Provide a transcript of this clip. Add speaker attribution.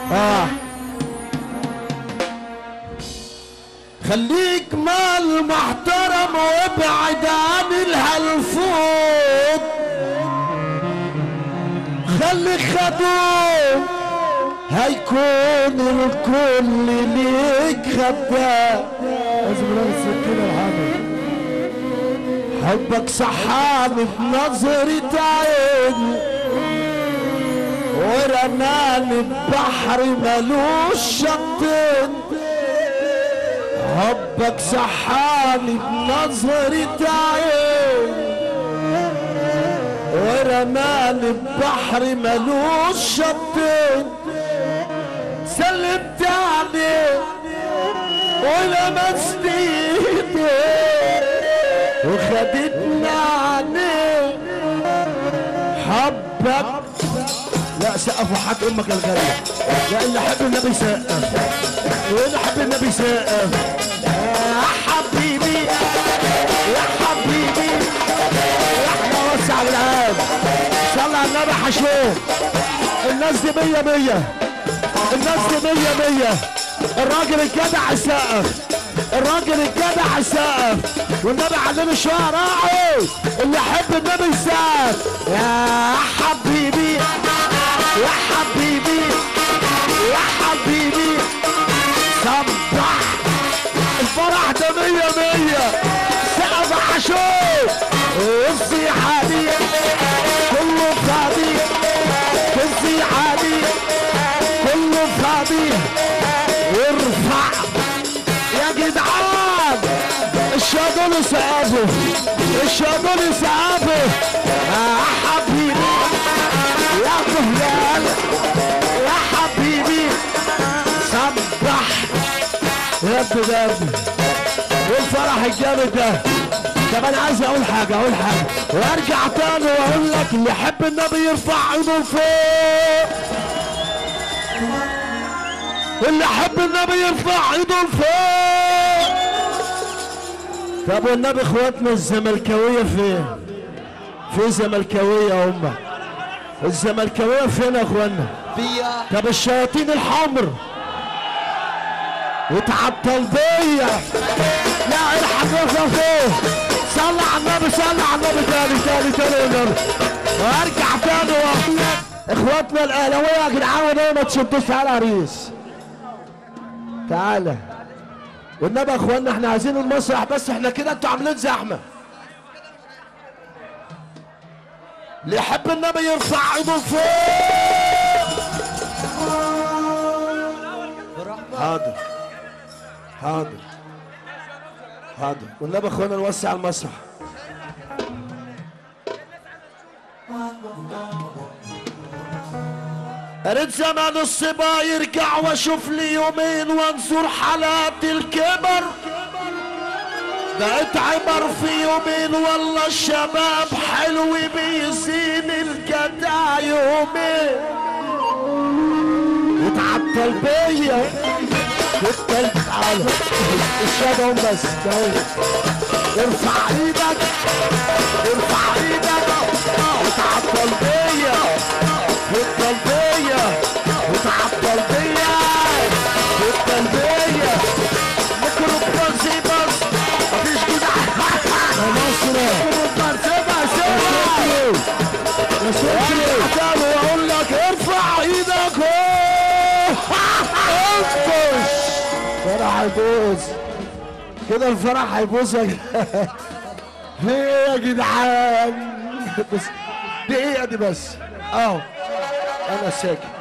Speaker 1: اه خليك مال محترم وابعد عن الهلفوت خليك خدوم هيكون الكل ليك خدام
Speaker 2: لازم نلاقي السكينة الحامل
Speaker 1: حبك صحاني بنظرة عيني ورماني ببحر ملوش شطين حبك صحاني بنظرة عيني ورماني ببحر ملوش شطين سلمت عليه ولمست ايديه وخدتنا عنيه حبك لا سقفوا حق امك الغالية لا اللي حب النبي سقف واللي حب النبي سقف يا حبيبي يا حبيبي يا احنا وسع العام صلى على النبي حشوم الناس دي مية مية الناس دي مية مية الراجل الجدع سقف الراجل الجدع سقف والنبي علمه شويه راعي اللي يحب النبي سقف يا حبيبي يا حبيبي يا حبيبي صبح الفرح ده مية مية سقف عشوق الصيحة دي كله فاضي الصيحة دي كله فاضي وارفع يا جدعان الشاطر سقفه الشاطر سقفه يا حبيبي يا فهلان يا حبيبي صبح يا ابني ده يا ابني والفرح الجامد ده طب انا عايز اقول حاجه اقول حاجه وارجع تاني واقول لك اللي يحب النبي يرفع ايده لفوق اللي يحب النبي يرفع ايده لفوق طب والنبي اخواتنا الزملكاويه فين؟ في زملكاويه يا امه الزملكاويه فين يا اخوانا؟
Speaker 3: فيا
Speaker 1: طب الشياطين الحمر وتعطل بيا لا الحق يا فوق صلى على النبي صلى على النبي تاني تاني تاني يا النبي وارجع تاني واقول لك اخواتنا الاهلاويه يا جدعان وليه ما تشدوش على عريس تعالى والنبي يا اخوانا احنا عايزين المسرح بس احنا كده انتوا عاملين زحمه اللي يحب النبي يرفع ايده لفوق حاضر حاضر حاضر والنبي يا اخوانا نوسع المسرح اريد زمان الصبا يرجع واشوف لي يومين وانظر حالات الكبر بقيت عبر في يومين والله الشباب حلو بيزين الجدع يومين يتعطل بيا التلج تعالى الشباب بس تعالى ارفع ايدك ارفع ايدك وتعطل بيا والقلبية وتعطل بيا والقلبية ميكروبون زي بس مفيش جدع يا مصر ميكروبون سيبها سيبها يا شكري تعالوا واقول لك ارفع ايدك انفش فرح هيبوظ كده الفرح هيبوظ يا جدعان ايه يا جدعان بس دقيقة دي بس اهو انا ساكت